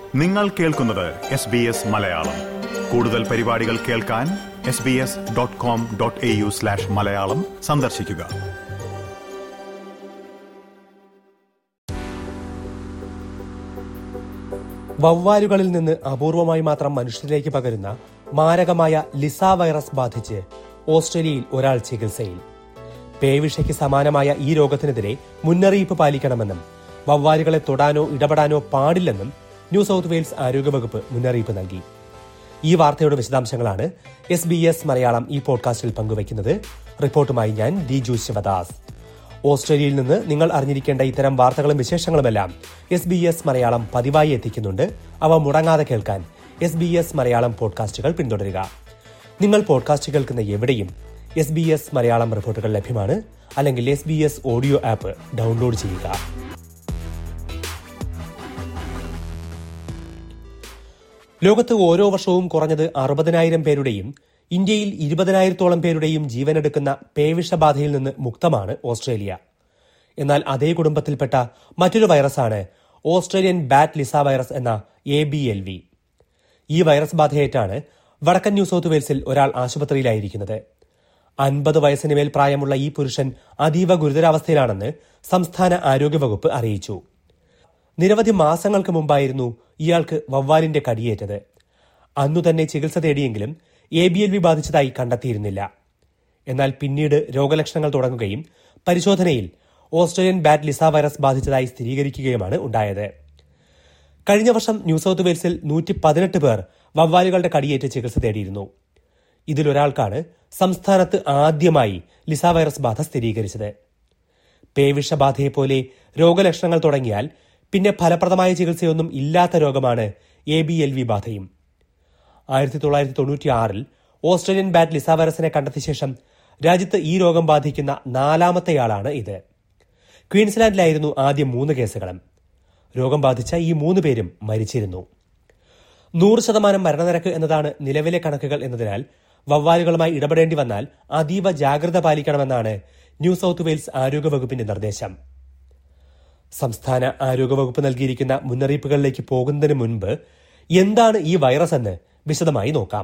നിങ്ങൾ കേൾക്കുന്നത് S B S Malayalam കൂടുതൽ പരിപാടികൾ കേൾക്കാൻ S B S dot com dot A U slash Malayalam സന്ദർശിക്കുക വവ്വാലുകളിൽ നിന്ന് അപൂർവമായി മാത്രം മനുഷ്യരിലേക്ക് പകരുന്ന മാരകമായ ലിസ വൈറസ് ബാധിച്ച് ഓസ്ട്രേലിയയിൽ ഒരാൾ ചികിത്സയിൽ പേവിഷയ്ക്ക് സമാനമായ ഈ രോഗത്തിനെതിരെ മുന്നറിയിപ്പ് പാലിക്കണമെന്നും വവ്വാലുകളെ തൊടാനോ ഇടപെടാനോ പാടില്ലെന്നും ന്യൂ സൗത്ത് വെയിൽസ് ആരോഗ്യവകുപ്പ് മുന്നറിയിപ്പ് നൽകി ഈ വാർത്തയുടെ വിശദാംശങ്ങളാണ് എസ് ബി എസ് മലയാളം ഈ പോഡ്കാസ്റ്റിൽ പങ്കുവയ്ക്കുന്നത് റിപ്പോർട്ടുമായി ഞാൻ ദിജു ശിവദാസ് ഓസ്ട്രേലിയയിൽ നിന്ന് നിങ്ങൾ അറിഞ്ഞിരിക്കേണ്ട ഇത്തരം വാർത്തകളും വിശേഷങ്ങളുമെല്ലാം എസ് ബി എസ് മലയാളം പതിവായി എത്തിക്കുന്നുണ്ട് അവ മുടങ്ങാതെ കേൾക്കാൻ എസ് ബി എസ് മലയാളം പോഡ്കാസ്റ്റുകൾ പിന്തുടരുക നിങ്ങൾ പോഡ്കാസ്റ്റ് കേൾക്കുന്ന എവിടെയും എസ് ബി എസ് മലയാളം റിപ്പോർട്ടുകൾ ലഭ്യമാണ് അല്ലെങ്കിൽ S B S audio app download ചെയ്യുക ലോകത്ത് ഓരോ വർഷവും കുറഞ്ഞത് അറുപതിനായിരം പേരുടെയും ഇന്ത്യയിൽ ഇരുപതിനായിരത്തോളം പേരുടെയും ജീവനെടുക്കുന്ന പേവിഷബാധയിൽ നിന്ന് മുക്തമാണ് ഓസ്ട്രേലിയ എന്നാൽ അതേ കുടുംബത്തിൽപ്പെട്ട മറ്റൊരു വൈറസാണ് ഓസ്ട്രേലിയൻ ബാറ്റ് ലിസ വൈറസ് എന്ന എ ബി എൽ വി ഈ വൈറസ് ബാധയേറ്റാണ് വടക്കൻ ന്യൂ സൌത്ത് വെയിൽസിൽ ഒരാൾ ആശുപത്രിയിലായിരിക്കുന്നത് അൻപത് വയസ്സിന് മേൽ പ്രായമുള്ള ഈ പുരുഷൻ അതീവ ഗുരുതരാവസ്ഥയിലാണെന്ന് സംസ്ഥാന ആരോഗ്യവകുപ്പ് അറിയിച്ചു നിരവധി മാസങ്ങൾക്ക് മുമ്പായിരുന്നു ഇയാൾക്ക് വവ്വാലിന്റെ കടിയേറ്റത് അന്നു തന്നെ ചികിത്സ തേടിയെങ്കിലും എ ബി എൽ വി ബാധിച്ചതായി കണ്ടെത്തിയിരുന്നില്ല എന്നാൽ പിന്നീട് രോഗലക്ഷണങ്ങൾ തുടങ്ങുകയും പരിശോധനയിൽ ഓസ്ട്രേലിയൻ ബാറ്റ് ലിസ വൈറസ് ബാധിച്ചതായി സ്ഥിരീകരിക്കുകയുമാണ് ഉണ്ടായത് കഴിഞ്ഞ വർഷം ന്യൂ സൌത്ത് വെയിൽസിൽ നൂറ്റി പതിനെട്ട് പേർ വവ്വാലുകളുടെ കടിയേറ്റ് ചികിത്സ തേടിയിരുന്നു ഇതിലൊരാൾക്കാണ് സംസ്ഥാനത്ത് ആദ്യമായി ലിസ വൈറസ് ബാധ സ്ഥിരീകരിച്ചത് പേവിഷബാധയെപ്പോലെ രോഗലക്ഷണങ്ങൾ തുടങ്ങിയാൽ പിന്നെ ഫലപ്രദമായ ചികിത്സയൊന്നും ഇല്ലാത്ത രോഗമാണ് എ ബി എൽ വി ബാധയും ആയിരത്തി തൊള്ളായിരത്തി തൊണ്ണൂറ്റി ആറിൽ ഓസ്ട്രേലിയൻ ബാറ്റ് ലിസ വൈറസിനെ കണ്ടെത്തിയ ശേഷം രാജ്യത്ത് ഈ രോഗം ബാധിക്കുന്ന നാലാമത്തെയാളാണ് ഇത് ക്വീൻസ്ലാൻഡിലായിരുന്നു ആദ്യം മൂന്ന് കേസുകളും രോഗം ബാധിച്ച ഈ മൂന്ന് പേരും മരിച്ചിരുന്നു നൂറ് ശതമാനം മരണനിരക്ക് എന്നതാണ് നിലവിലെ കണക്കുകൾ എന്നതിനാൽ വവ്വാലുകളുമായി ഇടപെടേണ്ടി വന്നാൽ അതീവ ജാഗ്രത പാലിക്കണമെന്നാണ് ന്യൂ സൌത്ത് വെയിൽസ് ആരോഗ്യവകുപ്പിന്റെ നിർദ്ദേശം സംസ്ഥാന ആരോഗ്യവകുപ്പ് നൽകിയിരിക്കുന്ന മുന്നറിയിപ്പുകളിലേക്ക് പോകുന്നതിന് മുൻപ് എന്താണ് ഈ വൈറസ് എന്ന് വിശദമായി നോക്കാം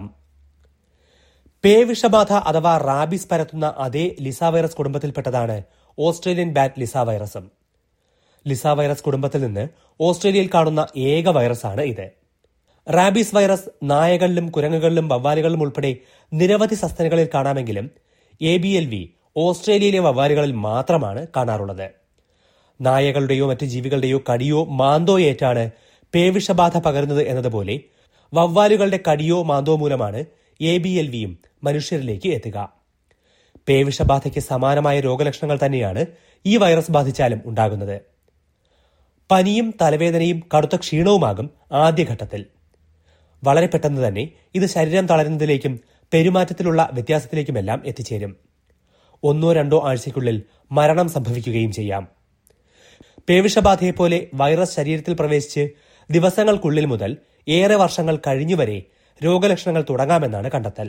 പേവിഷബാധ അഥവാ റാബിസ് പരത്തുന്ന അതേ ലിസ വൈറസ് കുടുംബത്തിൽപ്പെട്ടതാണ് ഓസ്ട്രേലിയൻ ബാറ്റ് ലിസ വൈറസും ലിസ വൈറസ് കുടുംബത്തിൽ നിന്ന് ഓസ്ട്രേലിയയിൽ കാണുന്ന ഏക വൈറസാണ് ഇത് റാബീസ് വൈറസ് നായകളിലും കുരങ്ങുകളിലും വവ്വാലുകളിലും ഉൾപ്പെടെ നിരവധി സസ്തനികളിൽ കാണാമെങ്കിലും എ ബി എൽ വി ഓസ്ട്രേലിയയിലെ വവ്വാലുകളിൽ മാത്രമാണ് കാണാറുള്ളത് നായകളുടെയോ മറ്റ് ജീവികളുടെയോ കടിയോ മാന്തോ ഏറ്റാണ് പേവിഷബാധ പകരുന്നത് എന്നതുപോലെ വവ്വാലുകളുടെ കടിയോ മാന്തോ മൂലമാണ് എ ബി എൽ വിയും മനുഷ്യരിലേക്ക് എത്തുക പേവിഷബാധയ്ക്ക് സമാനമായ രോഗലക്ഷണങ്ങൾ തന്നെയാണ് ഈ വൈറസ് ബാധിച്ചാലും ഉണ്ടാകുന്നത് പനിയും തലവേദനയും കടുത്ത ക്ഷീണവുമാകും ആദ്യഘട്ടത്തിൽ വളരെ പെട്ടെന്ന് തന്നെ ഇത് ശരീരം തളരുന്നതിലേക്കും പെരുമാറ്റത്തിലുള്ള വ്യത്യാസത്തിലേക്കുമെല്ലാം എത്തിച്ചേരും ഒന്നോ രണ്ടോ ആഴ്ചയ്ക്കുള്ളിൽ മരണം സംഭവിക്കുകയും ചെയ്യാം പേവിഷബാധയെപ്പോലെ വൈറസ് ശരീരത്തിൽ പ്രവേശിച്ച് ദിവസങ്ങൾക്കുള്ളിൽ മുതൽ ഏറെ വർഷങ്ങൾ കഴിഞ്ഞുവരെ രോഗലക്ഷണങ്ങൾ തുടങ്ങാമെന്നാണ് കണ്ടെത്തൽ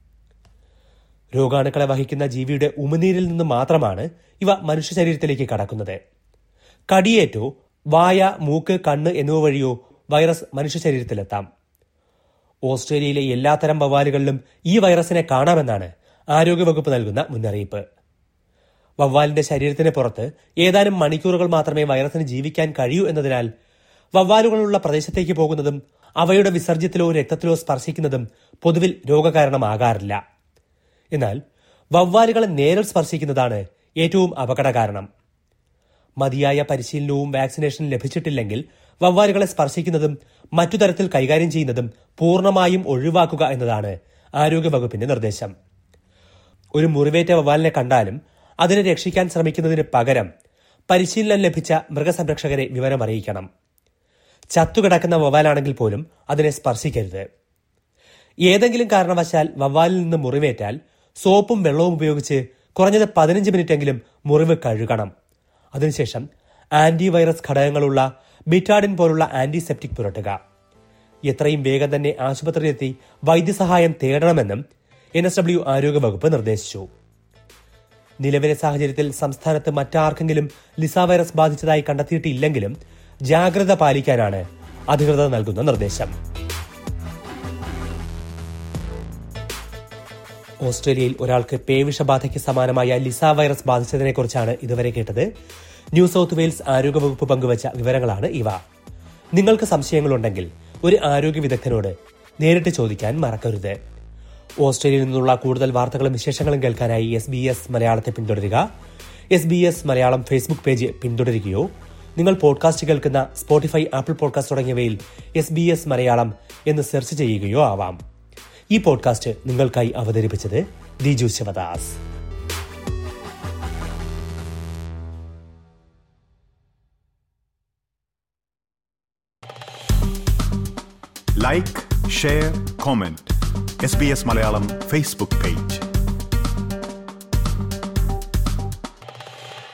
രോഗാണുക്കളെ വഹിക്കുന്ന ജീവിയുടെ ഉമിനീരിൽ നിന്ന് മാത്രമാണ് ഇവ മനുഷ്യ ശരീരത്തിലേക്ക് കടക്കുന്നത് കടിയേറ്റോ വായ മൂക്ക് കണ്ണ് എന്നിവ വഴിയോ വൈറസ് മനുഷ്യ ശരീരത്തിലെത്താം ഓസ്ട്രേലിയയിലെ എല്ലാത്തരം വവ്വാലുകളിലും ഈ വൈറസിനെ കാണാമെന്നാണ് ആരോഗ്യവകുപ്പ് നൽകുന്ന മുന്നറിയിപ്പ് വവ്വാലിന്റെ ശരീരത്തിന് പുറത്ത് ഏതാനും മണിക്കൂറുകൾ മാത്രമേ വൈറസിന് ജീവിക്കാൻ കഴിയൂ എന്നതിനാൽ വവ്വാലുകളുള്ള പ്രദേശത്തേക്ക് പോകുന്നതും അവയുടെ വിസർജ്യത്തിലോ രക്തത്തിലോ സ്പർശിക്കുന്നതും പൊതുവിൽ രോഗകാരണമാകാറില്ല എന്നാൽ വവ്വാലുകളെ നേരിൽ സ്പർശിക്കുന്നതാണ് ഏറ്റവും അപകട കാരണം മതിയായ പരിശീലനവും വാക്സിനേഷനും ലഭിച്ചിട്ടില്ലെങ്കിൽ വവ്വാലുകളെ സ്പർശിക്കുന്നതും മറ്റു തരത്തിൽ കൈകാര്യം ചെയ്യുന്നതും പൂർണ്ണമായും ഒഴിവാക്കുക എന്നതാണ് ആരോഗ്യവകുപ്പിന്റെ നിർദ്ദേശം ഒരു മുറിവേറ്റ വവ്വാലിനെ കണ്ടാലും അതിനെ രക്ഷിക്കാൻ ശ്രമിക്കുന്നതിന് പകരം പരിശീലനം ലഭിച്ച മൃഗസംരക്ഷകരെ വിവരം അറിയിക്കണം ചത്തുകിടക്കുന്ന വവ്വാലാണെങ്കിൽ പോലും അതിനെ സ്പർശിക്കരുത് ഏതെങ്കിലും കാരണവശാൽ വവ്വാലിൽ നിന്ന് മുറിവേറ്റാൽ സോപ്പും വെള്ളവും ഉപയോഗിച്ച് കുറഞ്ഞത് പതിനഞ്ച് മിനിറ്റെങ്കിലും മുറിവ് കഴുകണം അതിനുശേഷം ആന്റിവൈറസ് ഘടകങ്ങളുള്ള ബിറ്റാഡിൻ പോലുള്ള ആന്റിസെപ്റ്റിക് പുരട്ടുക എത്രയും വേഗം തന്നെ ആശുപത്രിയിലെത്തി വൈദ്യസഹായം തേടണമെന്നും എൻ എസ് ഡബ്ല്യു ആരോഗ്യവകുപ്പ് നിർദ്ദേശിച്ചു നിലവിലെ സാഹചര്യത്തിൽ സംസ്ഥാനത്ത് മറ്റാർക്കെങ്കിലും ലിസ വൈറസ് ബാധിച്ചതായി കണ്ടെത്തിയിട്ടില്ലെങ്കിലും ജാഗ്രത പാലിക്കാനാണ് അധികൃതർ നൽകുന്ന നിർദ്ദേശം ഓസ്ട്രേലിയയിൽ ഒരാൾക്ക് പേവിഷബാധയ്ക്ക് സമാനമായ ലിസ വൈറസ് ബാധിച്ചതിനെക്കുറിച്ചാണ് ഇതുവരെ കേട്ടത് ന്യൂ സൌത്ത് വെയിൽസ് ആരോഗ്യവകുപ്പ് പങ്കുവച്ച വിവരങ്ങളാണ് ഇവ നിങ്ങൾക്ക് സംശയങ്ങളുണ്ടെങ്കിൽ ഒരു ആരോഗ്യ വിദഗ്ധനോട് നേരിട്ട് ചോദിക്കാൻ മറക്കരുത് ഓസ്ട്രേലിയയിൽ നിന്നുള്ള കൂടുതൽ വാർത്തകളും വിശേഷങ്ങളും കേൾക്കാനായി എസ് ബി എസ് മലയാളത്തെ പിന്തുടരുക S B S Malayalam Facebook page പിന്തുടരുകയോ നിങ്ങൾ പോഡ്കാസ്റ്റ് കേൾക്കുന്ന സ്പോട്ടിഫൈ ആപ്പിൾ പോഡ്കാസ്റ്റ് തുടങ്ങിയവയിൽ എസ് ബി എസ് മലയാളം എന്ന് സെർച്ച് ചെയ്യുകയോ ആവാം ഈ പോഡ്കാസ്റ്റ് നിങ്ങൾക്കായി അവതരിപ്പിച്ചത് Diju Sivadas like share comment S B S Malayalam Facebook page